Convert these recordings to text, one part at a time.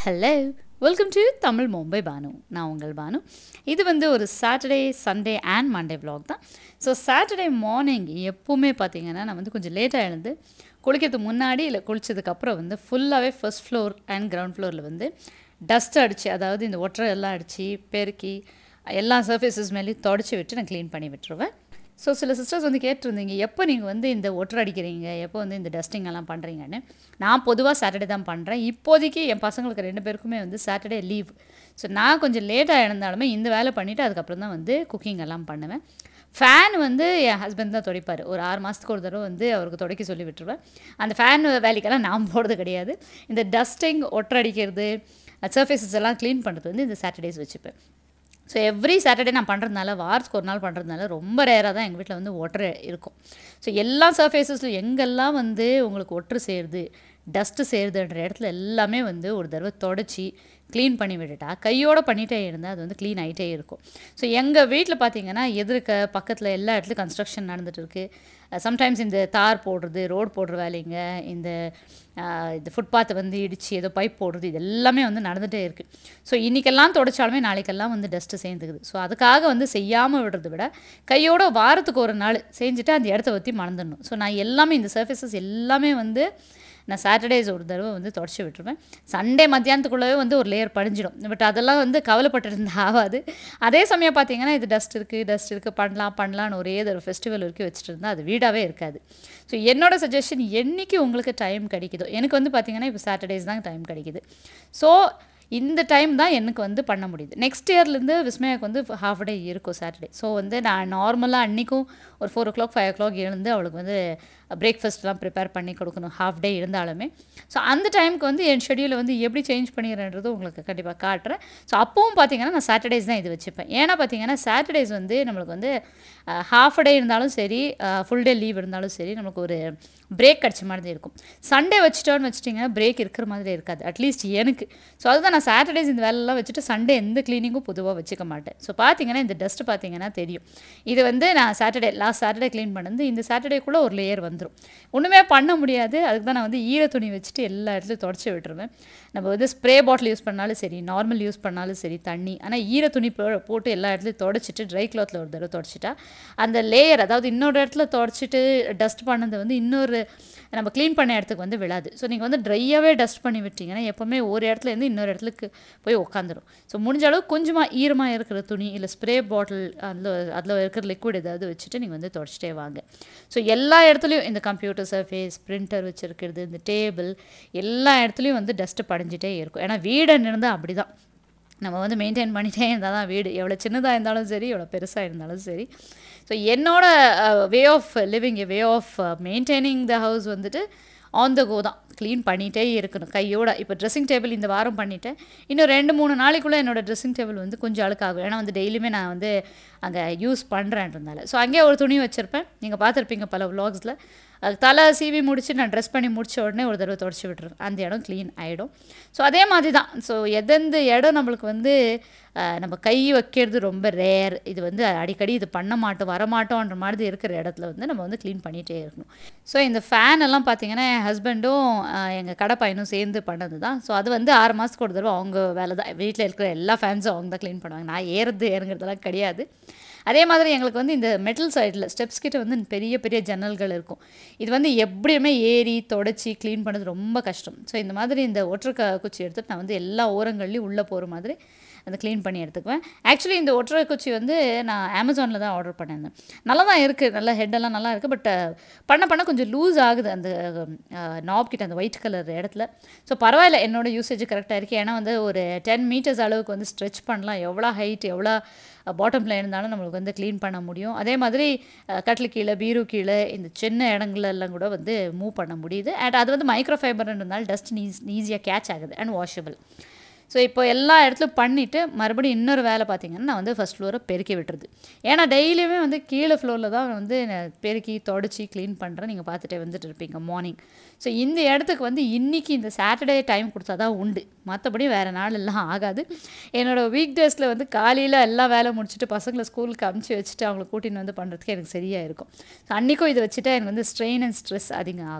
hello welcome to Tamil Mumbai Banu நான் உங்கள் பானு இது வந்து ஒரு Saturday Sunday and Monday vlog தான் ஸோ சாட்டர்டே மார்னிங் எப்போவுமே பார்த்தீங்கன்னா நான் வந்து கொஞ்சம் லேட்டாக எழுந்து குளிக்கிறதுக்கு முன்னாடி இல்லை குளிச்சதுக்கப்புறம் வந்து ஃபுல்லாகவே ஃபர்ஸ்ட் ஃப்ளோர் அண்ட் கிரவுண்ட் ஃப்ளோரில் வந்து டஸ்ட் அடித்து அதாவது இந்த ஒற்றை எல்லாம் அடித்து பெருக்கி எல்லா சர்ஃபேஸஸ் மேலேயும் தொடச்சி விட்டு நான் க்ளீன் பண்ணி விட்டுருவேன் ஸோ சில சிஸ்டர்ஸ் வந்து கேட்டிருந்தீங்க எப்போ நீங்கள் வந்து இந்த ஒற்றை அடிக்கிறீங்க எப்போ வந்து இந்த டஸ்டிங் எல்லாம் பண்ணுறீங்கன்னு நான் பொதுவாக சாட்டர்டே தான் பண்ணுறேன் இப்போதைக்கு என் பசங்களுக்கு ரெண்டு பேருக்குமே வந்து சாட்டர்டே லீவ் ஸோ நான் கொஞ்சம் லேட்டாக எழுந்தாலுமே இந்த வேலை பண்ணிவிட்டு அதுக்கப்புறம் தான் வந்து குக்கிங் எல்லாம் பண்ணுவேன் ஃபேன் வந்து என் ஹஸ்பண்ட் தான் துடைப்பார் ஒரு ஆறு மாதத்துக்கு ஒரு தடவை வந்து அவருக்கு துடைக்க சொல்லி விட்டுருவேன் அந்த ஃபேன் வேலைக்கெல்லாம் நான் போகிறது கிடையாது இந்த டஸ்டிங் ஒற்றை அடிக்கிறது சர்ஃபேசஸ் எல்லாம் க்ளீன் பண்ணுறது வந்து இந்த சாட்டர்டேஸ் வச்சுப்பேன் ஸோ எவ்ரி சாட்டர்டே நான் பண்ணுறதுனால வாரத்துக்கு ஒரு நாள் பண்ணுறதுனால ரொம்ப ரேராக தான் எங்கள் வீட்டில் வந்து ஒற்றை இருக்கும் ஸோ எல்லா சர்ஃபேஸஸ்லையும் எங்கெல்லாம் வந்து உங்களுக்கு ஒற்று சேருது டஸ்ட்டு சேருதுன்ற இடத்துல எல்லாமே வந்து ஒரு தடவை தொடச்சி க்ளீன் பண்ணி விட்டுட்டா கையோடு பண்ணிகிட்டே இருந்தால் அது வந்து க்ளீன் ஆகிட்டே இருக்கும் ஸோ எங்கள் வீட்டில் பார்த்தீங்கன்னா எதிர்க்க பக்கத்தில் எல்லா இடத்துலையும் கன்ஸ்ட்ரக்ஷன் நடந்துட்டு இருக்குது சம்டைம்ஸ் இந்த தார் போடுறது ரோடு போடுற வேலைங்க இந்த ஆஹ், இந்த ஃபுட்பாத்தை வந்து இடித்து ஏதோ பைப் போடுறது இது எல்லாமே வந்து நடந்துகிட்டே இருக்குது ஸோ இன்றைக்கெல்லாம் தொடச்சாலுமே நாளைக்கெல்லாம் வந்து டஸ்ட்டு சேர்ந்துக்குது ஸோ அதுக்காக வந்து செய்யாமல் விடுறத விட கையோட வாரத்துக்கு ஒரு நாள் செஞ்சுட்டு அந்த இடத்த பற்றி மறந்துடணும் ஸோ நான் எல்லாமே இந்த சர்ஃபேசஸ் எல்லாமே வந்து நான் சாட்டர்டேஸ் ஒரு தடவை வந்து தொடச்சி விட்டுருவேன் சண்டே மத்தியானத்துக்குள்ளவே வந்து ஒரு லேயர் படிஞ்சிடும் பட் அதெல்லாம் வந்து கவலைப்பட்டு இருந்தா ஆகாது அதே சமயம் பார்த்தீங்கன்னா இது டஸ்ட் இருக்குது டஸ்ட் இருக்குது பண்ணலாம் பண்ணலான்னு ஒரே ஒரு ஃபெஸ்டிவல் வரைக்கும் வச்சுட்டு இருந்தால் அது வீடாகவே இருக்காது ஸோ என்னோட சஜஷன் என்னைக்கு உங்களுக்கு டைம் கிடைக்குதோ எனக்கு வந்து பார்த்தீங்கன்னா இப்போ சாட்டர்டேஸ் தான் டைம் கிடைக்குது ஸோ இந்த டைம் தான் எனக்கு வந்து பண்ண முடியுது நெக்ஸ்ட் இயர்லேருந்து விஸ்மயாவுக்கு வந்து ஹாஃப் டே இருக்கும் சாட்டர்டே ஸோ வந்து நான் நார்மலாக அன்றைக்கும் ஒரு four o'clock five o'clock எழுந்து அவளுக்கு வந்து பிரேக்ஃபாஸ்ட்லாம் ப்ரிப்பேர் பண்ணி கொடுக்கணும் ஹாஃப் டே இருந்தாலுமே ஸோ அந்த டைமுக்கு வந்து என் ஷெடியூலை வந்து எப்படி சேஞ்ச் பண்ணிடுறேன்றது உங்களுக்கு கண்டிப்பாக காட்டுறேன் ஸோ அப்பவும் பார்த்தீங்கன்னா நான் சாட்டர்டேஸ் தான் இது வச்சுப்பேன் ஏன்னா பார்த்தீங்கன்னா சாட்டர்டேஸ் வந்து நம்மளுக்கு வந்து ஹாஃப் டே இருந்தாலும் சரி ஃபுல் டே லீவ் இருந்தாலும் சரி நமக்கு ஒரு பிரேக் கிடச்ச மாதிரி இருக்கும் சண்டே வச்சுட்டோன்னு வச்சுட்டிங்கன்னா பிரேக் இருக்கிற மாதிரி இருக்காது அட்லீஸ்ட் எனக்கு ஸோ அதுதான் நான் சாட்டர்டேஸ் இந்த வேலைலாம் வச்சுட்டு சண்டே எந்த க்ளீனிங்கும் பொதுவாக வச்சுக்க மாட்டேன் ஸோ பார்த்தீங்கன்னா இந்த டஸ்ட் பார்த்தீங்கன்னா தெரியும் இது வந்து நான் சாட்டர்டே லாஸ்ட் சாட்டர்டே க்ளீன் பண்ணது இந்த சாட்டர்டேக்குள்ளே ஒரு லேயர் வந்துடும் ஒன்றுமே பண்ண முடியாது அதுக்கு தான் நான் வந்து ஈர துணி வச்சுட்டு எல்லா இடத்துலையும் தொடச்சி விட்டுருவேன் நம்ம வந்து ஸ்ப்ரே பாட்டில் யூஸ் பண்ணாலும் சரி நார்மல் யூஸ் பண்ணாலும் சரி தண்ணி ஆனால் ஈர துணி போ- போட்டு எல்லா இடத்துலையும் தொடச்சிட்டு ட்ரை கிளாத்தில் ஒரு தடவை தொடச்சிட்டா அந்த லேயர் அதாவது இன்னொரு இடத்துல தொடச்சிட்டு டஸ்ட் பண்ணது வந்து இன்னொரு நம்ம க்ளீன் பண்ண இடத்துக்கு வந்து விழாது ஸோ நீங்கள் வந்து ட்ரையாகவே டஸ்ட் பண்ணி விட்டீங்கன்னா எப்போவுமே ஒரு இடத்துல இருந்து இன்னொரு இடத்துக்கு போய் உட்காந்துரும் ஸோ முடிஞ்ச அளவு கொஞ்சமாக ஈரமாக இருக்கிற துணி இல்லை ஸ்ப்ரே பாட்டில் அதில் அதில் இருக்கிற லிக்விட் ஏதாவது வச்சுட்டு நீங்கள் வந்து தொடச்சிட்டே வாங்க ஸோ எல்லா இடத்துலையும் இந்த கம்ப்யூட்டர் சர்ஃபேஸ் பிரிண்டர் வச்சுருக்கிறது இந்த டேபிள் எல்லா இடத்துலையும் வந்து டஸ்ட்டு படிஞ்சிட்டே இருக்கும் ஏன்னா வீடு இருந்தால் அப்படி தான் நம்ம வந்து மெயின்டைன் பண்ணிகிட்டே இருந்தால் தான் வீடு எவ்வளோ சின்னதாக இருந்தாலும் சரி எவ்வளோ பெருசாக இருந்தாலும் சரி ஸோ என்னோட way of living way of maintaining the house வந்துட்டு ஆன் த கோ தான் க்ளீன் பண்ணிகிட்டே இருக்கணும் கையோட இப்போ ட்ரெஸ்ஸிங் டேபிள் இந்த வாரம் பண்ணிட்டேன் இன்னும் ரெண்டு மூணு நாளைக்குள்ளே என்னோட ட்ரெஸ்ஸிங் டேபிள் வந்து கொஞ்சம் அழுக்காகும் ஏன்னா வந்து டெய்லியுமே நான் வந்து அங்கே யூஸ் பண்ணுறேன்றதால ஸோ அங்கேயே ஒரு துணி வச்சுருப்பேன் நீங்கள் பார்த்துருப்பீங்க பல vlogsல அது தலை சீவி முடிச்சு நான் ட்ரெஸ் பண்ணி முடிச்ச உடனே ஒரு தடவை தொடச்சி விட்டுருவேன் அந்த இடம் க்ளீன் ஆகிடும் ஸோ அதே மாதிரி தான் ஸோ எந்தெந்த இடம் நம்மளுக்கு வந்து அஹ், நம்ம கை வைக்கிறது ரொம்ப ரேர் இது வந்து அடிக்கடி இது பண்ண மாட்டோம் வரமாட்டோன்ற மாதிரி இருக்கிற இடத்துல வந்து நம்ம வந்து க்ளீன் பண்ணிகிட்டே இருக்கணும் ஸோ இந்த ஃபேன் எல்லாம் பார்த்தீங்கன்னா என் ஹஸ்பண்டும் எங்கள் கடை பையனும் சேர்ந்து பண்ணது தான் ஸோ அது வந்து ஆறு மாதத்துக்கு ஒரு தடவை அவங்க வேலை தான் வீட்டில் இருக்கிற எல்லா ஃபேன்ஸும் அவங்க தான் க்ளீன் பண்ணுவாங்க நான் ஏறுறது இறங்குறதெல்லாம் கிடையாது அதே மாதிரி எங்களுக்கு வந்து இந்த மெட்டல் சைடில் ஸ்டெப்ஸ் கிட்ட வந்து பெரிய பெரிய ஜன்னல்கள் இருக்கும் இது வந்து எப்படியுமே ஏறி தொடச்சி க்ளீன் பண்ணது ரொம்ப கஷ்டம் ஸோ இந்த மாதிரி இந்த ஒற்றை க குச்சி எடுத்துட்டு நான் வந்து எல்லா ஓரங்கள்லையும் உள்ளே போகிற மாதிரி அந்த க்ளீன் பண்ணி எடுத்துக்குவேன் ஆக்சுவலி இந்த ஒற்றை குச்சி வந்து நான் அமேசானில் தான் ஆர்டர் பண்ணியிருந்தேன் நல்லா தான் இருக்குது நல்ல ஹெட்டெல்லாம் நல்லா இருக்குது பட் பண்ண பண்ண கொஞ்சம் லூஸ் ஆகுது அந்த நாப் கிட்ட அந்த ஒயிட் கலர் இடத்துல ஸோ பரவாயில்ல என்னோட யூசேஜ் கரெக்டாக இருக்குது ஏன்னா வந்து ஒரு டென் மீட்டர்ஸ் அளவுக்கு வந்து ஸ்ட்ரெச் பண்ணலாம் எவ்வளோ ஹைட் எவ்வளோ பாட்டமில் இருந்தாலும் நம்மளுக்கு வந்து க்ளீன் பண்ண முடியும் அதே மாதிரி அஹ், கட்டில் கீழே பீரு கீழே இந்த சின்ன இடங்கள்ல எல்லாம் கூட வந்து மூவ் பண்ண முடியுது அண்ட் அது வந்து மைக்ரோ ஃபைபர்ன்றதுனால டஸ்ட் ஈஸ் ஈஸியாக கேட்ச் ஆகுது அண்ட் வாஷபிள் ஸோ இப்போ எல்லா இடத்துலையும் பண்ணிவிட்டு மறுபடியும் இன்னொரு வேலை பார்த்தீங்கன்னா நான் வந்து ஃபஸ்ட் ஃப்ளோரை பெருக்கி விட்டுறது ஏன்னா டெய்லியுமே வந்து கீழே ஃப்ளோரில் தான் வந்து நான் பெருக்கி தொடச்சி க்ளீன் பண்ணுறேன் நீங்கள் பார்த்துட்டே வந்துட்டு இருப்பீங்க மார்னிங் ஸோ இந்த இடத்துக்கு வந்து இன்றைக்கி இந்த சாட்டர்டே டைம் கொடுத்தா தான் உண்டு மற்றபடி வேறு நாள் எல்லாம் ஆகாது என்னோடய வீக் டேஸில் வந்து காலையில் எல்லா வேலை முடிச்சுட்டு பசங்களை ஸ்கூலுக்கு அமுச்சு வச்சுட்டு அவங்கள கூட்டின்னு வந்து பண்ணுறதுக்கு எனக்கு சரியாக இருக்கும் ஸோ அன்றைக்கும் இதை வச்சுட்டா எனக்கு வந்து ஸ்ட்ரெயின் அண்ட் ஸ்ட்ரெஸ் அதிகம் ஆகும்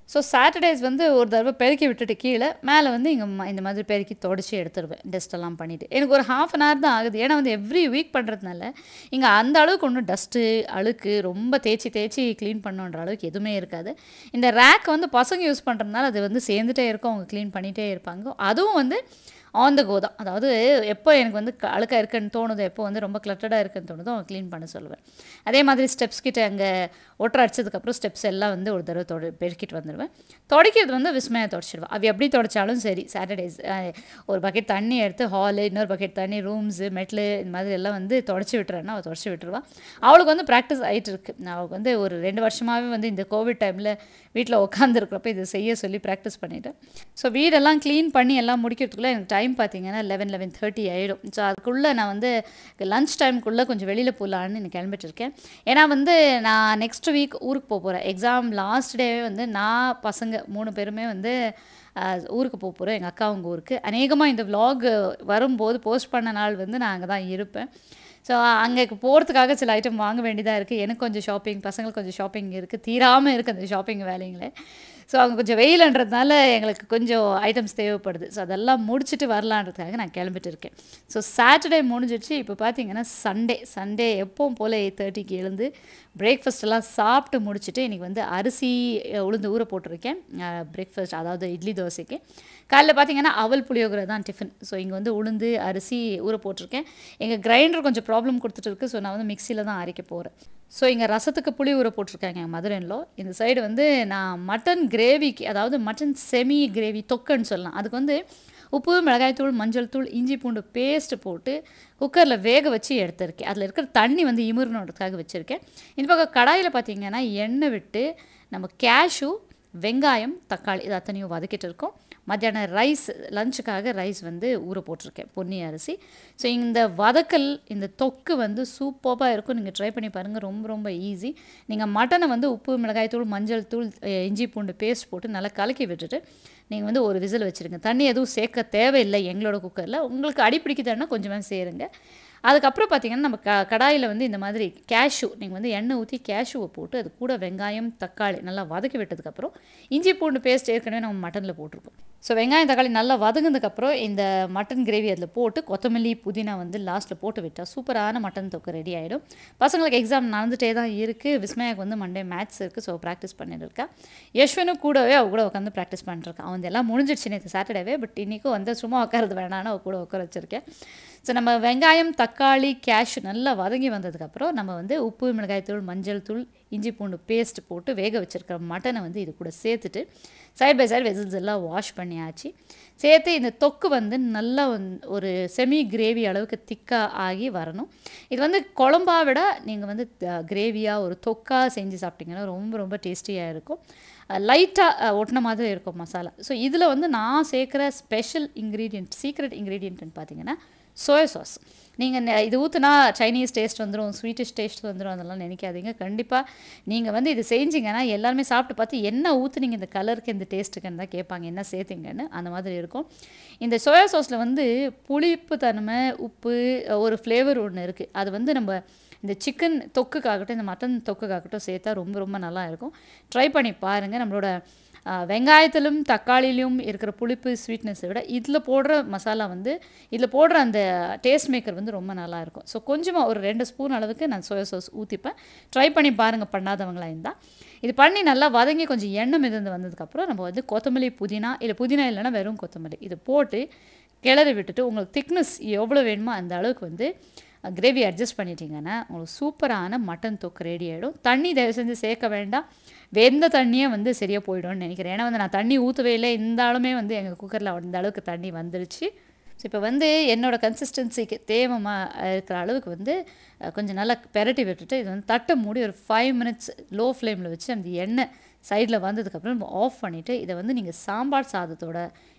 ஸோ சாட்டர்டேஸ் வந்து ஒரு தடவை பெருக்கி விட்டுட்டு கீழே மேலே வந்து இங்கே இந்த மாதிரி பெருக்கி தொடச்சி எடுத்துருவேன் டஸ்ட்டெல்லாம் பண்ணிவிட்டு எனக்கு ஒரு ஹாஃப் அன் ஹவர் தான் ஆகுது ஏன்னா வந்து எவ்ரி வீக் பண்ணுறதுனால இங்கே அந்த அளவுக்கு ஒன்றும் டஸ்ட்டு அழுக்கு ரொம்ப தேய்ச்சி தேய்ச்சி க்ளீன் பண்ணுன்ற அளவுக்கு எதுவுமே இருக்காது இந்த ரேக் வந்து பசங்க யூஸ் பண்ணுறதுனால அது வந்து சேர்ந்துட்டே இருக்கும் அவங்க க்ளீன் பண்ணிகிட்டே இருப்பாங்க அதுவும் வந்து ஆன் த கோ தான் அதாவது எப்போ எனக்கு வந்து க- அழுக்கா இருக்குன்னு தோணுதோ எப்போ வந்து ரொம்ப கிளட்டடாக இருக்குன்னு தோணுதோ அவங்க க்ளீன் பண்ண சொல்லுவேன் அதே மாதிரி ஸ்டெப்ஸ் கிட்ட அங்கே ஒட்டரை அடிச்சதுக்கப்புறம் ஸ்டெப்ஸ் எல்லாம் வந்து ஒரு தடவை தொட பெருக்கிட்டு வந்துடுவேன் துடைக்கிறது வந்து விஸ்மயா தொடச்சிடுவேன் அவ எப்படி தொடச்சாலும் சரி சாட்டர்டேஸ் ஒரு பக்கெட் தண்ணி எடுத்து ஹாலு இன்னொரு பக்கெட் தண்ணி ரூம்ஸு மெட்லு இந்த மாதிரி எல்லாம் வந்து தொடச்சி விட்டுறேன்னா அவள் தொடச்சி விட்டுருவா அவளுக்கு வந்து ப்ராக்டிஸ் ஆகிட்டு இருக்கு அவளுக்கு வந்து ஒரு ரெண்டு வருஷமாகவே வந்து இந்த கோவிட் டைமில் வீட்டில் உட்காந்துருக்கிறப்ப இது செய்ய சொல்லி ப்ராக்டிஸ் பண்ணிட்டேன் ஸோ வீடெல்லாம் க்ளீன் பண்ணி எல்லாம் முடிக்கிறதுக்குள்ளே எனக்கு டைம் பார்த்தீங்கன்னா லெவன் லெவன் தேர்ட்டி ஆகிடும் ஸோ அதுக்குள்ளே நான் வந்து லஞ்ச் டைமுக்குள்ளே கொஞ்சம் வெளியில் போகலான்னு எனக்கு கிளம்பிட்டு இருக்கேன் ஏன்னா வந்து நான் நெக்ஸ்ட் வீக் ஊருக்கு போக போகிறேன் எக்ஸாம் லாஸ்ட் டேவே வந்து நான் பசங்க மூணு பேருமே வந்து அஹ், ஊருக்கு போக போகிறோம் எங்கள் அக்கா அவங்க ஊருக்கு அநேகமாக இந்த vlog வரும்போது போஸ்ட் பண்ண நாள் வந்து நான் அங்கே தான் இருப்பேன் ஸோ அங்கே போகிறதுக்காக சில ஐட்டம் வாங்க வேண்டியதாக இருக்குது எனக்கு கொஞ்சம் ஷாப்பிங் பசங்களுக்கு கொஞ்சம் ஷாப்பிங் இருக்குது தீராமல் இருக்குது அந்த ஷாப்பிங் வேலைங்களே ஸோ அவங்க கொஞ்சம் வெயிலன்றதுனால எங்களுக்கு கொஞ்சம் ஐட்டம்ஸ் தேவைப்படுது ஸோ அதெல்லாம் முடிச்சுட்டு வரலான்றதுக்காக நான் கிளம்பிட்டு இருக்கேன் ஸோ சாட்டர்டே முடிஞ்சிடுச்சு இப்போ பார்த்தீங்கன்னா சண்டே சண்டே எப்பவும் போல் எயிட் தேர்ட்டிக்கு எழுந்து பிரேக்ஃபாஸ்ட் எல்லாம் சாப்பிட்டு முடிச்சுட்டு இன்றைக்கி வந்து அரிசி அஹ், உளுந்து ஊற போட்டிருக்கேன் பிரேக்ஃபாஸ்ட் அதாவது இட்லி தோசைக்கு காலைல பார்த்தீங்கன்னா அவல் புளியோகரை தான் டிஃபன் ஸோ இங்கே வந்து உளுந்து அரிசி ஊற போட்டிருக்கேன் எங்கள் கிரைண்டர் கொஞ்சம் ப்ராப்ளம் கொடுத்துட்டு இருக்கு ஸோ நான் வந்து மிக்சியில் தான் அரைக்க போகிறேன் ஸோ இங்கே ரசத்துக்கு புளி ஊற போட்டிருக்காங்க எங்கள் மதுரைன்லோ இந்த சைடு வந்து நான் மட்டன் கிரேவிக்கு அதாவது மட்டன் செமி கிரேவி தொக்குன்னு சொல்லலாம் அதுக்கு வந்து உப்பு மிளகாய்த்தூள் மஞ்சள் தூள் இஞ்சி பூண்டு பேஸ்ட்டு போட்டு குக்கரில் வேக வச்சு எடுத்திருக்கேன் அதில் இருக்கிற தண்ணி வந்து இமுறணுன்றதுக்காக வச்சுருக்கேன் இந்த பக்கம் கடாயில் பார்த்தீங்கன்னா எண்ணெய் விட்டு நம்ம கேஷு வெங்காயம் தக்காளி இது அத்தனையும் வதக்கிட்டு இருக்கோம் மத்தியானம் ரைஸ் லஞ்சுக்காக ரைஸ் வந்து ஊற போட்டிருக்கேன் பொன்னி அரிசி ஸோ இந்த வதக்கல் இந்த தொக்கு வந்து சூப்பராக இருக்கும் நீங்கள் ட்ரை பண்ணி பாருங்கள் ரொம்ப ரொம்ப ஈஸி நீங்கள் மட்டனை வந்து உப்பு மிளகாய் தூள் மஞ்சள் தூள் அஹ், இஞ்சி பூண்டு பேஸ்ட் போட்டு நல்லா கலக்கி விட்டுட்டு நீங்கள் வந்து ஒரு விசில் வச்சுருங்க தண்ணி எதுவும் சேர்க்க தேவையில்லை எங்களோட குக்கரில் உங்களுக்கு அடி பிடிக்குதுன்னா கொஞ்சமாக சேருங்க அதுக்கப்புறம் பார்த்தீங்கன்னா நம்ம க கடாயில் வந்து இந்த மாதிரி கேஷ்யூ நீங்கள் வந்து எண்ணெய் ஊற்றி கேஷ்யூவை போட்டு அது கூட வெங்காயம் தக்காளி நல்லா வதக்கி விட்டதுக்கப்புறம் இஞ்சி பூண்டு பேஸ்ட் ஏற்கனவே நம்ம மட்டனில் போட்டிருப்போம் ஸோ வெங்காயம் தக்காளி நல்லா வதங்கினதுக்கப்புறம் இந்த மட்டன் கிரேவி அதில் போட்டு கொத்தமல்லி புதினா வந்து லாஸ்ட்டில் போட்டு விட்டால் சூப்பரான மட்டன் தொக்கு ரெடி ஆகிடும் பசங்களுக்கு எக்ஸாம் நடந்துகிட்டே தான் இருக்குது விஸ்மயாக்கு வந்து மண்டே மேத்ஸ் இருக்குது ஸோ ப்ராக்டிஸ் பண்ணிட்டு இருக்கா யஷ்வனும் கூடவே அவ கூட உட்காந்து ப்ராக்டிஸ் பண்ணிருக்கான் அவன் எல்லாம் முடிஞ்சிடுச்சு நேற்று சாட்டர்டேவே பட் இன்றைக்கும் வந்து சும்மா உட்காரது வேணான்னு அவ கூட உட்கார வச்சிருக்கேன் ஸோ நம்ம வெங்காயம் தக்காளி கேஷ் நல்லா வதங்கி வந்ததுக்கப்புறம் நம்ம வந்து உப்பு மிளகாய்த்தூள் மஞ்சள் தூள் இஞ்சி பூண்டு பேஸ்ட் போட்டு வேக வச்சிருக்கிற மட்டனை வந்து இது கூட சேர்த்துட்டு சைட் பை சைடு வெஜில்ஸ் எல்லாம் வாஷ் பண்ணியாச்சு சேர்த்து இந்த தொக்கு வந்து நல்லா வந்து ஒரு செமி கிரேவி அளவுக்கு திக்காக ஆகி வரணும் இது வந்து குழம்பா விட நீங்கள் வந்து கிரேவியாக ஒரு தொக்காக செஞ்சு சாப்பிட்டீங்கன்னா ரொம்ப ரொம்ப டேஸ்டியாக இருக்கும் லைட்டாக ஒட்டின மாதிரி இருக்கும் மசாலா ஸோ இதில் வந்து நான் சேர்க்குற ஸ்பெஷல் இன்க்ரீடியன்ட் சீக்ரெட் இன்க்ரீடியன்ட்னு பார்த்தீங்கன்னா சோயா சாஸ் நீங்கள் இது ஊற்றுனா சைனீஸ் டேஸ்ட் வந்துடும் ஸ்வீட்டிஷ் டேஸ்ட் வந்துடும் அதெல்லாம் நினைக்காதீங்க கண்டிப்பாக நீங்கள் வந்து இது செஞ்சீங்கன்னா எல்லாருமே சாப்பிட்டு பார்த்து என்ன ஊற்றுனீங்க இந்த கலருக்கு இந்த டேஸ்ட்டுக்குன்னு தான் கேட்பாங்க என்ன சேர்த்தீங்கன்னு அந்த மாதிரி இருக்கும் இந்த சோயா சாஸில் வந்து புளிப்பு தன்மை உப்பு ஒரு ஃப்ளேவர் ஒன்று இருக்குது அது வந்து நம்ம இந்த சிக்கன் தொக்குக்காகட்டும் இந்த மட்டன் தொக்குக்காகட்டும் சேர்த்தா ரொம்ப ரொம்ப நல்லா இருக்கும் ட்ரை பண்ணி பாருங்கள் நம்மளோட ஆஹ், வெங்காயத்திலும் தக்காளியிலும் இருக்கிற புளிப்பு ஸ்வீட்னஸை விட இதில் போடுற மசாலா வந்து இதில் போடுற அந்த டேஸ்ட் மேக்கர் வந்து ரொம்ப நல்லா இருக்கும் ஸோ கொஞ்சமாக ஒரு ரெண்டு ஸ்பூன் அளவுக்கு நான் சோயா சாஸ் ஊற்றிப்பேன் ட்ரை பண்ணி பாருங்கள் பண்ணாதவங்களா இருந்தால் இது பண்ணி நல்லா வதங்கி கொஞ்சம் எண்ணெய் மிதந்து வந்ததுக்கப்புறம் நம்ம வந்து கொத்தமல்லி புதினா இல்லை புதினா இல்லைன்னா வெறும் கொத்தமல்லி இது போட்டு கிளறி விட்டுட்டு உங்களுக்கு திக்னஸ் எவ்வளோ வேணுமோ அந்த அளவுக்கு வந்து கிரேவி அட்ஜஸ்ட் பண்ணிட்டீங்கன்னா உங்களுக்கு சூப்பரான மட்டன் தொக்கு ரெடி ஆகிடும் தண்ணி தயவு செஞ்சு சேர்க்க வேண்டாம் வெந்த தண்ணியே வந்து சரியாக போயிடும்னு நினைக்கிறேன் ஏன்னா வந்து நான் தண்ணி ஊற்றவே இல்லை இந்த ஆளுமே வந்து எங்கள் குக்கரில் அந்த அளவுக்கு தண்ணி வந்துருச்சு ஸோ இப்போ வந்து என்னோட கன்சிஸ்டன்சிக்கு தேவமா இருக்கிற அளவுக்கு வந்து அஹ், கொஞ்சம் நல்லா பெரட்டி விட்டுட்டு இது வந்து தட்டை மூடி ஒரு ஃபைவ் மினிட்ஸ் லோ ஃப்ளேமில் வச்சு அந்த எண்ணெய் சைடில் வந்ததுக்கப்புறம் நம்ம ஆஃப் பண்ணிவிட்டு இதை வந்து நீங்கள் சாம்பார் சாதத்தோட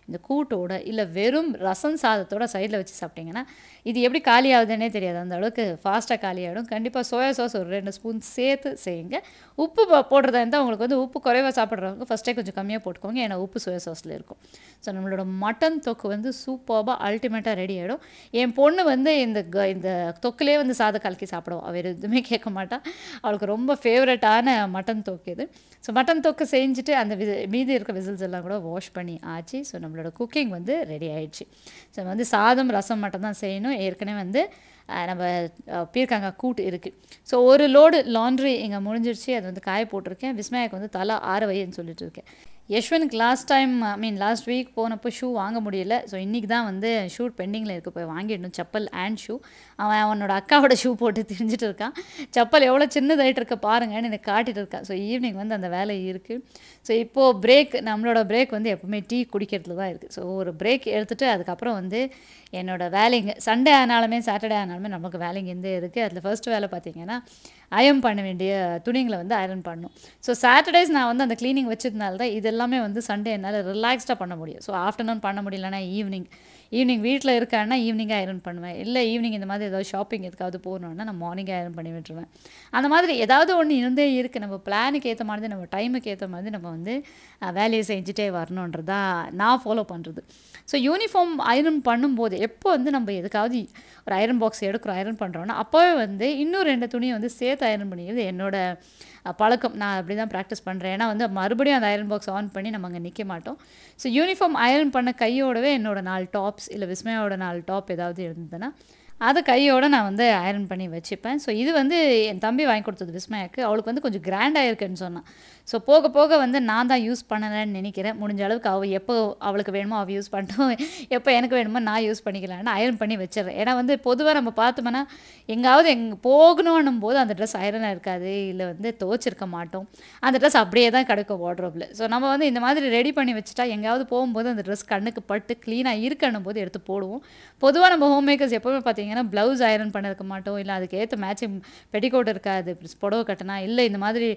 இந்த கூட்டோட இல்லை வெறும் ரசம் சாதத்தோட சைடில் வச்சு சாப்பிட்டீங்கன்னா இது எப்படி காலி ஆகுதுன்னே தெரியாது அந்த அளவுக்கு ஃபாஸ்ட்டாக காலி ஆகிடும் கண்டிப்பாக சோயா சாஸ் ஒரு ரெண்டு ஸ்பூன் சேர்த்து செய்யுங்க உப்பு போ- போடுறதா இருந்தால் உங்களுக்கு வந்து உப்பு குறைவாக சாப்பிட்றவங்க ஃபஸ்ட்டே கொஞ்சம் கம்மியாக போட்டுக்கோங்க ஏன்னா உப்பு சோயா சாஸில் இருக்கும் ஸோ நம்மளோட மட்டன் தொக்கு வந்து சூப்பராக அல்டிமேட்டாக ரெடி ஆகிடும் என் பொண்ணு வந்து இந்த க- இந்த தொக்குலேயே வந்து சாதம் கலக்கி சாப்பிடுவோம் அவர் எதுவுமே கேட்க மாட்டா அவளுக்கு ரொம்ப ஃபேவரட்டான மட்டன் தொக்கு இது ஸோ மட்டன் தொக்கு செஞ்சுட்டு அந்த வி மீதி இருக்க விசில்ஸ் எல்லாம் கூட வாஷ் பண்ணி ஆச்சு ஸோ நம்மளோட குக்கிங் வந்து ரெடி ஆயிடுச்சு ஸோ வந்து சாதம் ரசம் மட்டும் தான் செய்யணும் ஏற்கனவே வந்து அஹ், நம்ம அஹ், பீர்க்கங்காய் கூட்டு இருக்குது ஸோ ஒரு லோடு லாண்ட்ரி இங்கே முடிஞ்சிருச்சு அது வந்து காய போட்டிருக்கேன் விஸ்மயாக்கு வந்து தலை ஆற வைன்னு சொல்லிட்டு இருக்கேன் யஷ்வனுக்கு last time I mean last week போனப்போ ஷூ வாங்க முடியல ஸோ இன்றைக்கி தான் வந்து ஷூட் பெண்டிங்கில் இருக்க போய் வாங்கிடணும் செப்பல் அண்ட் ஷூ அவன் அவனோட அக்காவோட ஷூ போட்டு திரிஞ்சிட்டு இருக்கான் செப்பல் எவ்வளோ சின்னதாயிட்டு இருக்க பாருங்கன்னு எனக்கு காட்டிட்டு இருக்கான் ஸோ ஈவினிங் வந்து அந்த வேலை இருக்குது ஸோ இப்போது பிரேக் நம்மளோட பிரேக் வந்து எப்பவுமே டீ குடிக்கிறதுல தான் இருக்குது ஸோ ஒரு பிரேக் எடுத்துகிட்டு அதுக்கப்புறம் வந்து என்னோட வேலைங்க சண்டே ஆனாலுமே சாட்டர்டே ஆனாலுமே நமக்கு வேலைங்க இருந்தே இருக்குது அதில் ஃபர்ஸ்ட் வேலை பார்த்தீங்கன்னா அயர்ன் பண்ண வேண்டிய துணிங்களை வந்து அயர்ன் பண்ணணும் ஸோ சாட்டர்டேஸ் நான் வந்து அந்த க்ளீனிங் வச்சதுனால தான் இது எல்லாமே வந்து சண்டே என்னால் ரிலாக்ஸ்டாக பண்ண முடியும் ஸோ ஆஃப்டர்நூன் பண்ண முடியலன்னா ஈவினிங் ஈவினிங் வீட்டில் இருக்கான்னா ஈவினிங்காக அயர்ன் பண்ணுவேன் இல்லை ஈவினிங் இந்த மாதிரி ஏதாவது ஷாப்பிங் எதுக்காவது போகணுன்னா நான் மார்னிங்காக அயர்ன் பண்ணி விட்டுருவேன் அந்த மாதிரி ஏதாவது ஒன்று இருந்தே இருக்குது நம்ம பிளானுக்கு ஏற்ற மாதிரி நம்ம டைமுக்கு ஏற்ற மாதிரி நம்ம வந்து அஹ், வேலையை செஞ்சுட்டே வரணுன்றது தான் நான் ஃபாலோ பண்ணுறது ஸோ யூனிஃபார்ம் அயர்ன் பண்ணும்போது எப்போ வந்து நம்ம எதுக்காவது ஒரு அயரன் பாக்ஸ் எடுக்கிறோம் அயரன் பண்ணுறோன்னா அப்போவே வந்து இன்னும் ரெண்டு துணியை வந்து சேர்த்து அயரன் பண்ணிக்கிறது என்னோட அஹ், பழக்கம் நான் அப்படி தான் ப்ராக்டிஸ் பண்ணுறேன் ஏன்னா வந்து மறுபடியும் அந்த அயரன் பாக்ஸ் ஆன் பண்ணி நம்ம அங்கே நிற்க மாட்டோம் ஸோ யூனிஃபார்ம் அயரன் பண்ண கையோடவே என்னோட நாலு டாப்ஸ் இல்லை விஸ்மயாவோட நாலு டாப் ஏதாவது இருந்ததுன்னா அதை கையோட நான் வந்து அயரன் பண்ணி வச்சுப்பேன் ஸோ இது வந்து என் தம்பி வாங்கி கொடுத்தது விஸ்மயாக்கு அவளுக்கு வந்து கொஞ்சம் கிராண்டாக இருக்குன்னு சொன்னான் ஸோ போக போக வந்து நான் தான் யூஸ் பண்ணலன்னு நினைக்கிறேன் முடிஞ்ச அளவுக்கு அவள் எப்போ அவளுக்கு வேணுமோ அவள் யூஸ் பண்ணிட்டோம் எப்போ எனக்கு வேணுமோ நான் யூஸ் பண்ணிக்கலான்னு அயரன் பண்ணி வச்சிடுறேன் ஏன்னா வந்து பொதுவாக நம்ம பார்த்தோம்னா எங்காவது எங்கே போகணும்னும் போது அந்த ட்ரெஸ் அயரனாக இருக்காது இல்லை வந்து துவச்சிருக்க மாட்டோம் அந்த ட்ரெஸ் அப்படியே தான் கிடக்கும் வார்ட்ரோப்பில் ஸோ நம்ம வந்து இந்த மாதிரி ரெடி பண்ணி வச்சுட்டா எங்கேயாவது போகும்போது அந்த ட்ரெஸ் கண்ணுக்கு பட்டு க்ளீனாக இருக்கணும் போது எடுத்து போடுவோம் பொதுவாக நம்ம ஹோம் மேக்கர்ஸ் எப்போவுமே பார்த்தீங்கன்னா ப்ளவுஸ் அயரன் பண்ணிருக்க மாட்டோம் இல்லை அதுக்கு ஏற்ற மேட்சிங் பெட்டிகோட் இருக்காது புடவை கட்டினா இல்லை இந்த மாதிரி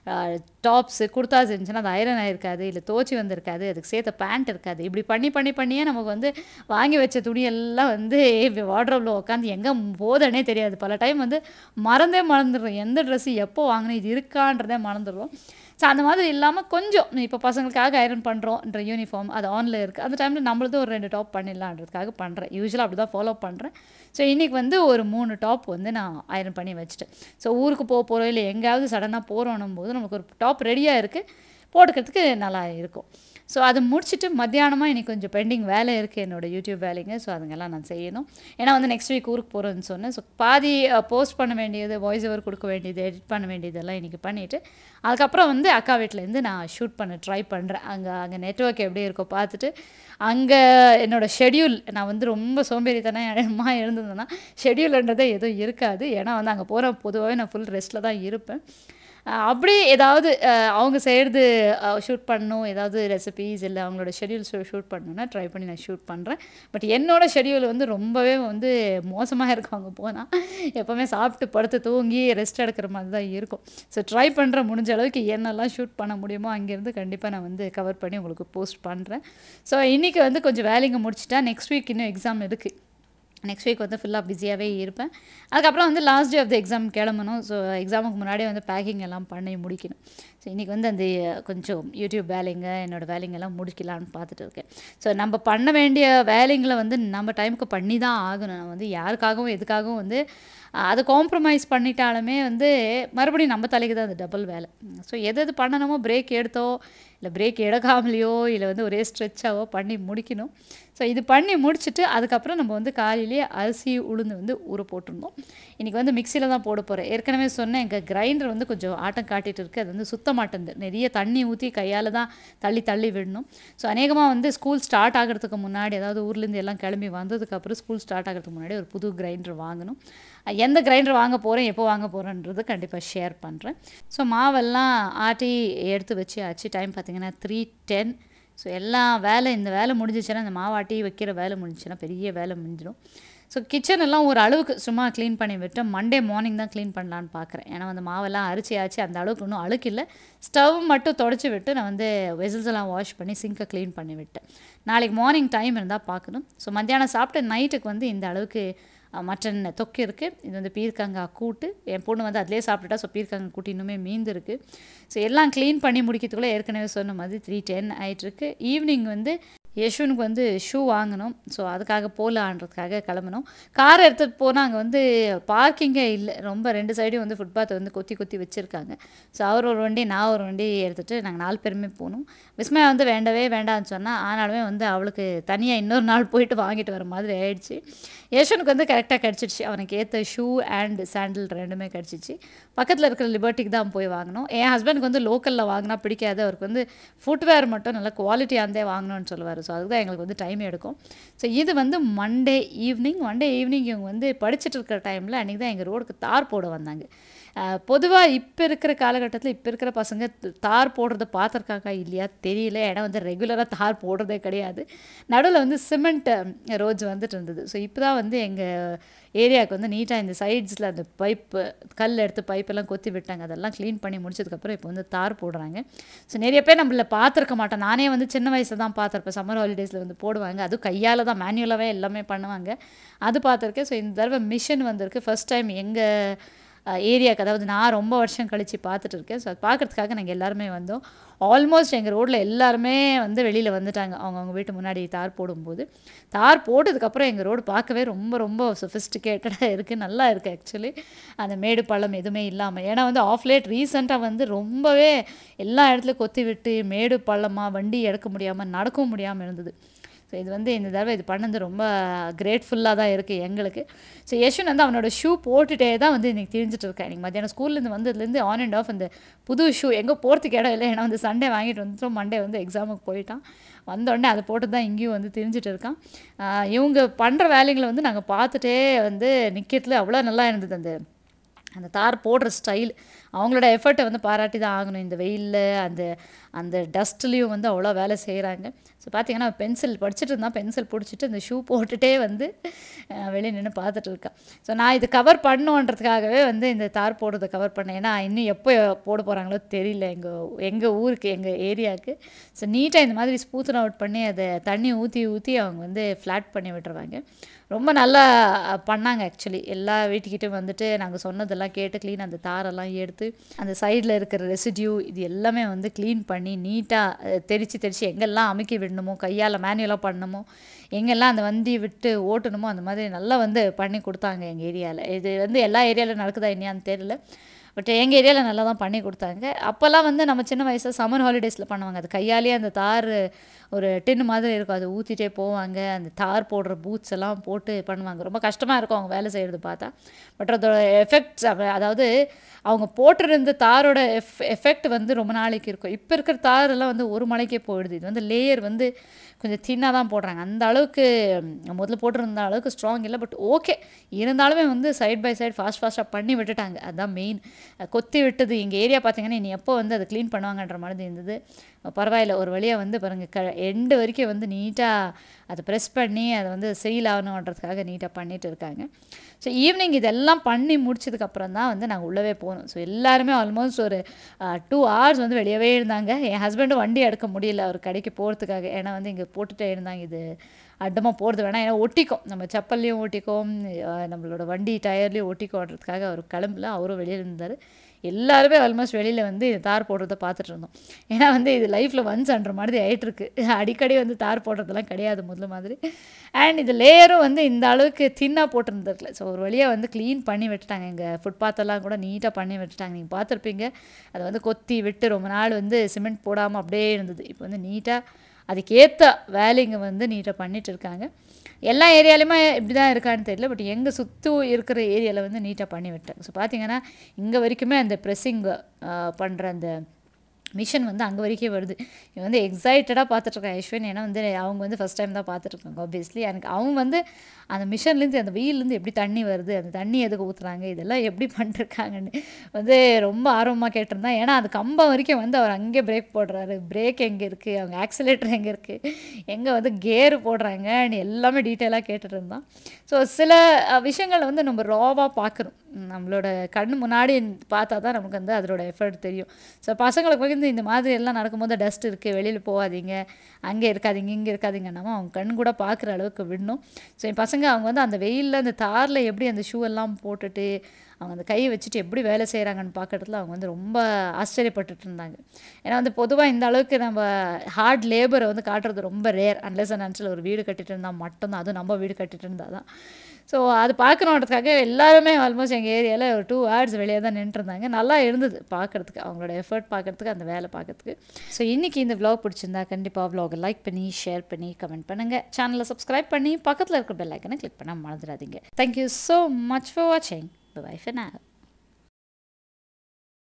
டாப்ஸு குர்தாஸ் இருந்துச்சுன்னா அது அயரன் ஆயிருக்காது இல்லை தோச்சி வந்திருக்காது அதுக்கு சேர்த்த பேண்ட் இருக்காது இப்படி பண்ணி பண்ணி பண்ணியே நமக்கு வந்து வாங்கி வச்ச துணியெல்லாம் வந்து வார்ட்ரோப்பில் உட்காந்து எங்கே போதனே தெரியாது பல டைம் வந்து மறந்தே மறந்துடுறோம் எந்த ட்ரெஸ்ஸு எப்போ வாங்கினேன் இது இருக்கான்றதே மறந்துடுறோம் ஸோ அந்த மாதிரி இல்லாமல் கொஞ்சம் இப்போ பசங்களுக்காக அயரன் பண்ணுறோன்ற யூனிஃபார்ம் அது ஆனில் இருக்குது அந்த டைமில் நம்மளது ஒரு ரெண்டு டாப் பண்ணிடலான்றதுக்காக பண்ணுறேன் யூஸ்வலாக அப்படி தான் ஃபாலோ பண்ணுறேன் ஸோ இன்றைக்கி வந்து ஒரு மூணு டாப் வந்து நான் அயரன் பண்ணி வச்சுட்டேன் ஸோ ஊருக்கு போக போகிறோம் இல்லை எங்கேயாவது சடனாக போகிறோன்னும் போது நமக்கு ஒரு டாப் ரெடியாக இருக்குது போட்டுக்கிறதுக்கு நல்லா இருக்கும் ஸோ அதை முடிச்சுட்டு மத்தியானமாக இன்னைக்கு கொஞ்சம் பெண்டிங் வேலை இருக்குது என்னோட யூடியூப் வேலைங்க ஸோ அதுங்கெல்லாம் நான் செய்யணும் ஏன்னா வந்து நெக்ஸ்ட் வீக் ஊருக்கு போகிறேன்னு சொன்னேன் ஸோ பாதி போஸ்ட் பண்ண வேண்டியது வாய்ஸ் ஓவர் கொடுக்க வேண்டியது எடிட் பண்ண வேண்டியதெல்லாம் இன்றைக்கி பண்ணிவிட்டு அதுக்கப்புறம் வந்து அக்கா வீட்டிலேருந்து நான் ஷூட் பண்ண ட்ரை பண்ணுறேன் அங்கே அங்கே நெட்ஒர்க் எப்படி இருக்கோ பார்த்துட்டு அங்கே என்னோட ஷெட்யூல் நான் வந்து ரொம்ப சோம்பேறித்தனமாக இருந்ததுன்னா ஷெட்யூல்ன்றதே எதுவும் இருக்காது ஏன்னா வந்து அங்கே போகிற பொதுவாகவே நான் ஃபுல் ரெஸ்ட்டில் தான் இருப்பேன் அஹ் அப்படி ஏதாவது அஹ் அவங்க செய்கிறது ஷூட் பண்ணணும் ஏதாவது ரெசிபீஸ் இல்லை அவங்களோட ஷெட்யூல் ஷூட் பண்ணணும்னா ட்ரை பண்ணி நான் ஷூட் பண்ணுறேன் பட் என்னோட ஷெட்யூல் வந்து ரொம்பவே வந்து மோசமாக இருக்கும் அங்கே போனால் எப்போவுமே சாப்பிட்டு படுத்து தூங்கி ரெஸ்ட் எடுக்கிற மாதிரி தான் இருக்கும் ஸோ ட்ரை பண்ணுற முடிஞ்ச அளவுக்கு என்னெல்லாம் ஷூட் பண்ண முடியுமோ அங்கேருந்து கண்டிப்பாக நான் வந்து கவர் பண்ணி உங்களுக்கு போஸ்ட் பண்ணுறேன் ஸோ இன்றைக்கி வந்து கொஞ்சம் வேலைங்க முடிச்சிட்டா நெக்ஸ்ட் வீக் இன்னும் எக்ஸாம் இருக்குது நெக்ஸ்ட் வீக் வந்து ஃபுல்லாக பிஸியாகவே இருப்பேன் அதுக்கப்புறம் வந்து last day of the exam கிளம்பணும் ஸோ எக்ஸாமுக்கு முன்னாடியே வந்து பேக்கிங் எல்லாம் பண்ணி முடிக்கணும் ஸோ இன்றைக்கி வந்து அந்த கொஞ்சம் யூடியூப் வேலைங்க என்னோடய வேலைங்கெல்லாம் முடிக்கலான்னு பார்த்துட்டு இருக்கேன் ஸோ நம்ம பண்ண வேண்டிய வேலைங்களை வந்து நம்ம டைமுக்கு பண்ணி தான் ஆகணும் நம்ம வந்து யாருக்காகவும் எதுக்காகவும் வந்து அஹ், அதை காம்ப்ரமைஸ் பண்ணிட்டாலுமே வந்து மறுபடியும் நம்ம தலைக்கு தான் அது டபுள் வேலை ஸோ எது எது பண்ணணுமோ பிரேக் எடுத்தோ இல்லை பிரேக் எடுக்காமலையோ இல்லை வந்து ஒரே ஸ்ட்ரெச்சாவோ பண்ணி முடிக்கணும் ஸோ இது பண்ணி முடிச்சுட்டு அதுக்கப்புறம் நம்ம வந்து காலையிலேயே அரிசி உளுந்து வந்து ஊற போட்டிருந்தோம் இன்றைக்கி வந்து மிக்சியில் தான் போட போகிறேன் ஏற்கனவே சொன்னேன் எங்கள் கிரைண்டர் வந்து கொஞ்சம் ஆட்டம் காட்டிட்டு இருக்கு அது வந்து சுத்த மாட்டேங்குது நிறைய தண்ணி ஊற்றி கையால் தான் தள்ளி தள்ளி விடணும் ஸோ அநேகமாக வந்து ஸ்கூல் ஸ்டார்ட் ஆகிறதுக்கு முன்னாடி அதாவது ஊர்லேருந்து எல்லாம் கிளம்பி வந்ததுக்கப்புறம் ஸ்கூல் ஸ்டார்ட் ஆகிறதுக்கு முன்னாடி ஒரு புது கிரைண்டர் வாங்கணும் அஹ் எந்த கிரைண்டர் வாங்க போகிறேன் எப்போ வாங்க போகிறேன்றது கண்டிப்பாக ஷேர் பண்ணுறேன் ஸோ மாவெல்லாம் ஆட்டி எடுத்து வச்சு ஆச்சு டைம் பார்த்தீங்கன்னா த்ரீ டென் ஸோ எல்லா வேலை இந்த வேலை முடிஞ்சிச்சுன்னா இந்த மாவாட்டி வைக்கிற வேலை முடிஞ்சுச்சுன்னா பெரிய வேலை முடிஞ்சிடும் ஸோ கிச்சன் எல்லாம் ஒரு அளவுக்கு சும்மா க்ளீன் பண்ணி விட்டு மண்டே மார்னிங் தான் க்ளீன் பண்ணலான்னு பார்க்குறேன் ஏன்னா வந்து மாவெல்லாம் அரிச்சி ஆச்சு அந்த அளவுக்கு இன்னும் அழுக்கு இல்லை ஸ்டவ் மட்டும் தொடச்சி விட்டு நான் வந்து வெசல்ஸ் எல்லாம் வாஷ் பண்ணி சிங்கை க்ளீன் பண்ணி விட்டேன் நாளைக்கு மார்னிங் டைம் இருந்தால் பார்க்கணும் ஸோ மத்தியானம் சாப்பிட்டு நைட்டுக்கு வந்து இந்த அளவுக்கு அஹ், மட்டன் தொக்கு இருக்குது இது வந்து பீர்க்கங்காய் கூட்டு என் பொண்ணு வந்து அதிலே சாப்பிட்டுட்டா ஸோ பீர்க்கங்காய் கூட்டு இன்னுமே மீந்து இருக்குது ஸோ எல்லாம் க்ளீன் பண்ணி முடிக்கிறதுக்குள்ளே ஏற்கனவே சொன்ன மாதிரி த்ரீ டென் ஆயிட்டிருக்கு ஈவினிங் வந்து யஷ்வனுக்கு வந்து ஷூ வாங்கணும் ஸோ அதுக்காக போகலான்றதுக்காக கிளம்பணும் காரை எடுத்துகிட்டு போனால் அங்கே வந்து பார்க்கிங்கே இல்லை ரொம்ப ரெண்டு சைடும் வந்து ஃபுட்பாத்தை வந்து கொத்தி கொத்தி வச்சுருக்காங்க ஸோ அவர் ஒரு வண்டி நான் ஒரு வண்டி எடுத்துகிட்டு நாங்கள் நாலு பேருமே போகணும் விஸ்மயா வந்து வேண்டவே வேண்டாம்னு சொன்னால் ஆனாலுமே வந்து அவளுக்கு தனியாக இன்னொரு நாள் போயிட்டு வாங்கிட்டு வர மாதிரி ஆயிடுச்சு யஷ்வனுக்கு வந்து கரெக்டாக கிடச்சிடுச்சு அவனுக்கு ஏற்ற ஷூ அண்ட் சாண்டில் ரெண்டுமே கிடச்சிச்சு பக்கத்தில் இருக்கிற லிபர்ட்டிக்கு தான் போய் வாங்கினோம் என் ஹஸ்பண்டுக்கு வந்து லோக்கலில் வாங்கினா பிடிக்காது அவருக்கு வந்து ஃபுட்வேர் மட்டும் நல்ல குவாலிட்டியானதே வாங்கணும்னு சொல்லுவார் ஸோ அதுக்கு தான் எங்களுக்கு வந்து டைம் எடுக்கும் ஸோ இது வந்து மண்டே ஈவினிங் மண்டே ஈவினிங் இவங்க வந்து படிச்சுட்டு இருக்கிற டைமில் அன்றைக்கி தான் எங்கள் ரோடுக்கு தார் போட வந்தாங்க பொதுவாக இப்போ இருக்கிற காலகட்டத்தில் இப்போ இருக்கிற பசங்க த- தார் போடுறத பார்த்துருக்காங்க இல்லையா தெரியல ஏன்னா வந்து ரெகுலராக தார் போடுறதே கிடையாது நடுவில் வந்து சிமெண்ட் ரோட்ஸ் வந்துட்டு இருந்தது ஸோ இப்போ தான் வந்து எங்கள் ஏரியாவுக்கு வந்து நீட்டாக இந்த சைட்ஸில் அந்த பைப்பு கல் எடுத்து பைப்பெல்லாம் கொத்தி விட்டாங்க அதெல்லாம் க்ளீன் பண்ணி முடிச்சதுக்கப்புறம் இப்போ வந்து தார் போடுறாங்க ஸோ நிறைய பேர் நம்மள பார்த்துருக்க மாட்டோம் நானே வந்து சின்ன வயசில் தான் பார்த்துருப்பேன் சம்மர் ஹாலிடேஸில் வந்து போடுவாங்க அதுவும் கையால் தான் மேனுவலாகவே எல்லாமே பண்ணுவாங்க அது பார்த்துருக்கேன் ஸோ இந்த தடவை மிஷின் வந்திருக்கு ஃபர்ஸ்ட் டைம் எங்கள் ஏரியாவுக்கு அதாவது நான் ரொம்ப வருஷம் கழித்து பார்த்துட்டு இருக்கேன் ஸோ அது பார்க்குறதுக்காக நாங்கள் எல்லாருமே வந்தோம் ஆல்மோஸ்ட் எங்கள் ரோட்டில் எல்லாருமே வந்து வெளியில் வந்துட்டாங்க அவங்கவுங்க வீட்டு முன்னாடி தார் போடும்போது தார் போட்டதுக்கப்புறம் எங்கள் ரோடு பார்க்கவே ரொம்ப ரொம்ப சொஃபிஸ்டிகேட்டடாக இருக்குது நல்லா இருக்குது ஆக்சுவலி அந்த மேடு பள்ளம் எதுவுமே இல்லாமல் ஏன்னா வந்து ஆஃப் லேட் ரீசெண்டாக வந்து ரொம்பவே எல்லா இடத்துலையும் கொத்தி விட்டு மேடு பள்ளமாக வண்டி எடுக்க முடியாமல் நடக்கவும் முடியாமல் இருந்தது ஸோ இது வந்து இந்த தடவை இது பண்ணது ரொம்ப கிரேட்ஃபுல்லாக தான் இருக்குது எங்களுக்கு ஸோ யஷ்வன் வந்து அவனோட ஷூ போட்டுட்டே தான் வந்து இன்றைக்கி தெரிஞ்சுட்டு இருக்கேன் இன்றைக்கி மத்தியானம் ஸ்கூல்லேருந்து வந்ததுலேருந்து ஆன் அண்ட் ஆஃப் அந்த புது ஷூ எங்கே போகிறதுக்கு இடம் இல்லை ஏன்னா வந்து சண்டே வாங்கிட்டு வந்துட்டோம் மண்டே வந்து எக்ஸாமுக்கு போயிட்டான் வந்த உடனே அதை போட்டு தான் இங்கேயும் வந்து தெரிஞ்சுட்டு இருக்கான் ஆஹ் இவங்க பண்ணுற வேலைங்களை வந்து நாங்கள் பார்த்துட்டே வந்து நிற்கிறதுல அவ்வளோ நல்லா இருந்தது அந்த அந்த தார் போடுற ஸ்டைல் அவங்களோட எஃபர்ட்டை வந்து பாராட்டி தான் ஆகணும் இந்த வெயிலில் அந்த அந்த டஸ்ட்லேயும் வந்து அவ்வளோ வேலை செய்கிறாங்க ஸோ பார்த்தீங்கன்னா பென்சில் படிச்சுட்டு இருந்தால் பென்சில் பிடிச்சிட்டு இந்த ஷூ போட்டுட்டே வந்து அஹ், வெளியே நின்று பார்த்துட்டு இருக்கேன் ஸோ நான் இது கவர் பண்ணுன்றதுக்காகவே வந்து இந்த தார் போடுறதை கவர் பண்ணேன் ஏன்னா இன்னும் எப்போ போட போகிறாங்களோ தெரியல எங்கள் எங்கள் ஊருக்கு எங்கள் ஏரியாவுக்கு ஸோ நீட்டாக இந்த மாதிரி ஸ்பூத்தன் அவுட் பண்ணி அதை தண்ணி ஊற்றி ஊற்றி அவங்க வந்து ஃப்ளாட் பண்ணி விட்டுருவாங்க ரொம்ப நல்லா அஹ், பண்ணாங்க ஆக்சுவலி எல்லா வீட்டுக்கிட்டும் வந்துட்டு நாங்கள் சொன்னதெல்லாம் கேட்டு க்ளீன் அந்த தாரெல்லாம் எடுத்து அந்த சைடில் இருக்கிற ரெசிடியூ இது எல்லாமே வந்து க்ளீன் பண்ணி நீட்டாக தெரிச்சு தெரிச்சு எங்கெல்லாம் அமுக்கி விடணுமோ கையால் மேனுவலாக பண்ணணுமோ எங்கெல்லாம் அந்த வண்டி விட்டு ஓட்டணுமோ அந்த மாதிரி நல்லா வந்து பண்ணி கொடுத்தாங்க எங்கள் ஏரியாவில் இது வந்து எல்லா ஏரியாவிலும் நடக்குதா என்னையான்னு தெரியல பட் எங்கள் ஏரியாவில் நல்லா தான் பண்ணி கொடுத்தாங்க அப்போல்லாம் வந்து நம்ம சின்ன வயசில் சம்மர் ஹாலிடேஸில் பண்ணுவாங்க அது கையாலேயே அந்த தார் ஒரு டின்னு மாதிரி இருக்கும் அதை ஊற்றிட்டே போவாங்க அந்த தார் போடுற பூட்ஸ் எல்லாம் போட்டு பண்ணுவாங்க ரொம்ப கஷ்டமாக இருக்கும் அவங்க வேலை செய்கிறது பார்த்தா பட் அதோட எஃபெக்ட்ஸ் அதாவது அவங்க போட்டிருந்த தாரோட எஃப் எஃபெக்ட் வந்து ரொம்ப நாளைக்கு இருக்கும் இப்போ இருக்கிற தார் எல்லாம் வந்து ஒரு மலைக்கே போயிடுது இது வந்து லேயர் வந்து கொஞ்சம் தின்னாக தான் போடுறாங்க அந்த அளவுக்கு ம், முதல்ல போட்டிருந்த அளவுக்கு ஸ்ட்ராங் இல்லை பட் ஓகே இருந்தாலுமே வந்து சைட் பை சைடு ஃபாஸ்ட் ஃபாஸ்ட்டாக பண்ணி விட்டுட்டாங்க அதுதான் மெயின் கொத்தி விட்டது எங்கள் ஏரியா பார்த்தீங்கன்னா இனி எப்போ வந்து அதை க்ளீன் பண்ணுவாங்கன்ற மாதிரி இருந்தது பரவாயில்ல ஒரு வழியாக வந்து பாருங்க க எண்டு வரைக்கும் வந்து நீட்டாக அதை ப்ரெஸ் பண்ணி அதை வந்து செயில் ஆகணுன்றதுக்காக நீட்டாக பண்ணிட்டு இருக்காங்க ஸோ ஈவினிங் இதெல்லாம் பண்ணி முடிச்சதுக்கப்புறம் தான் வந்து நாங்கள் உள்ளவே போகணும் ஸோ எல்லாருமே ஆல்மோஸ்ட் ஒரு டூ ஹவர்ஸ் வந்து வெளியவே இருந்தாங்க என் ஹஸ்பண்டும் வண்டி எடுக்க முடியல அவர் கடைக்கு போகிறதுக்காக ஏன்னா வந்து இங்கே போட்டுட்டே இருந்தாங்க இது அட்டமாக போகிறது வேணாம் ஏன்னா ஒட்டிக்கும் நம்ம செப்பல்லையும் ஒட்டிக்கும் அஹ் நம்மளோட வண்டி டயர்லேயும் ஒட்டிக்கோன்றதுக்காக அவர் கிளம்பல அவரும் வெளியில் இருந்தார் எல்லாருமே ஆல்மோஸ்ட் வெளியில் வந்து இது தார் போடுறத பார்த்துட்டு இருந்தோம் ஏன்னா வந்து இது லைஃப்பில் ஒன்ஸ்ன்ற மாதிரி ஆயிட்டிருக்கு அடிக்கடி வந்து தார் போடுறதெல்லாம் கிடையாது முதல்ல மாதிரி அண்ட் இது லேயரும் வந்து இந்த அளவுக்கு தின்னாக போட்டிருந்துருக்கல ஸோ ஒரு வழியாக வந்து க்ளீன் பண்ணி விட்டுட்டாங்க எங்கள் ஃபுட்பாத்தெல்லாம் கூட நீட்டாக பண்ணி விட்டுட்டாங்க நீங்கள் பார்த்துருப்பீங்க அதை வந்து கொத்தி விட்டு ரொம்ப நாள் வந்து சிமெண்ட் போடாமல் அப்படியே இருந்தது இப்போ வந்து நீட்டாக அதுக்கேற்ற வேலைங்க வந்து நீட்டாக பண்ணிட்டு இருக்காங்க எல்லா ஏரியாலையுமே இப்படி தான் இருக்கான்னு தெரியல பட் எங்கள் சுற்றும் இருக்கிற ஏரியாவில் வந்து நீட்டாக பண்ணி விட்டாங்க ஸோ பார்த்தீங்கன்னா இங்கே வரைக்குமே அந்த ப்ரெஸ்ஸிங் பண்ணுற அந்த மிஷன் வந்து அங்கே வரைக்கும் வருது இவன் வந்து எக்ஸைட்டடாக பார்த்துட்ருக்கான் யஷ்வன் ஏன்னா வந்து அவங்க வந்து ஃபஸ்ட் டைம் தான் பார்த்துட்ருக்காங்க ஆப்வியஸ்லி எனக்கு அவங்க வந்து அந்த மிஷன்லேருந்து அந்த வெயிலேருந்து எப்படி தண்ணி வருது அந்த தண்ணி எதுக்கு ஊற்றுறாங்க இதெல்லாம் எப்படி பண்ணிருக்காங்கன்னு வந்து ரொம்ப ஆர்வமாக கேட்டிருந்தான் ஏன்னா அது கம்பம் வரைக்கும் வந்து அவர் அங்கே பிரேக் போடுறாரு பிரேக் எங்கே இருக்குது அவங்க ஆக்சிலேட்டர் எங்கே இருக்குது எங்கே வந்து கேர் போடுறாங்கன்னு எல்லாமே டீட்டெயிலாக கேட்டுட்டு இருந்தான் ஸோ சில அஹ், விஷயங்களை வந்து நம்ம ராவாக பார்க்குறோம் நம்மளோட கண்ணு முன்னாடி பார்த்தா தான் நமக்கு வந்து அதோட எஃபர்ட் தெரியும் ஸோ பசங்களுக்கு வந்து இந்த மாதிரி எல்லாம் நடக்கும்போது டஸ்ட் இருக்குது வெளியில் போகாதீங்க அங்கே இருக்காதீங்க இங்கே இருக்காதீங்கன்னாம அவங்க கண் கூட பார்க்குற அளவுக்கு விடணும் ஸோ என் பசங்க அவங்க வந்து அந்த வெயிலில் அந்த தாரில் எப்படி அந்த ஷூ எல்லாம் போட்டுட்டு அவங்க அந்த கையை வச்சுட்டு எப்படி வேலை செய்கிறாங்கன்னு பார்க்கறதுல அவங்க வந்து ரொம்ப ஆச்சரியப்பட்டுட்டு இருந்தாங்க ஏன்னா வந்து பொதுவாக இந்த அளவுக்கு நம்ம ஹார்ட் லேபரை வந்து காட்டுறது ரொம்ப ரேர் அன்லெஸ் அண்ட் ஒரு வீடு கட்டிட்டு இருந்தால் மட்டும்தான் அதுவும் நம்ம வீடு கட்டிட்டு இருந்தால் தான் ஸோ அது பார்க்கணுன்றதுக்காக எல்லாருமே ஆல்மோஸ்ட் எங்கள் ஏரியாவில் ஒரு டூ ஹவர்ஸ் வெளியே தான் நின்றுருந்தாங்க நல்லா இருந்தது பார்க்குறதுக்கு அவங்களோட எஃபர்ட் பார்க்குறதுக்கு அந்த வேலை பார்க்கறதுக்கு ஸோ இன்றைக்கி இந்த vlog பிடிச்சிருந்தா கண்டிப்பாக vlog லைக் பண்ணி ஷேர் பண்ணி கமெண்ட் பண்ணுங்கள் சேனலை சப்ஸ்கிரைப் பண்ணி பக்கத்தில் இருக்கிற பெல் ஐக்கனை கிளிக் பண்ண மறந்துடாதீங்க தேங்க்யூ ஸோ மச் ஃபார் வாட்சிங் பை for now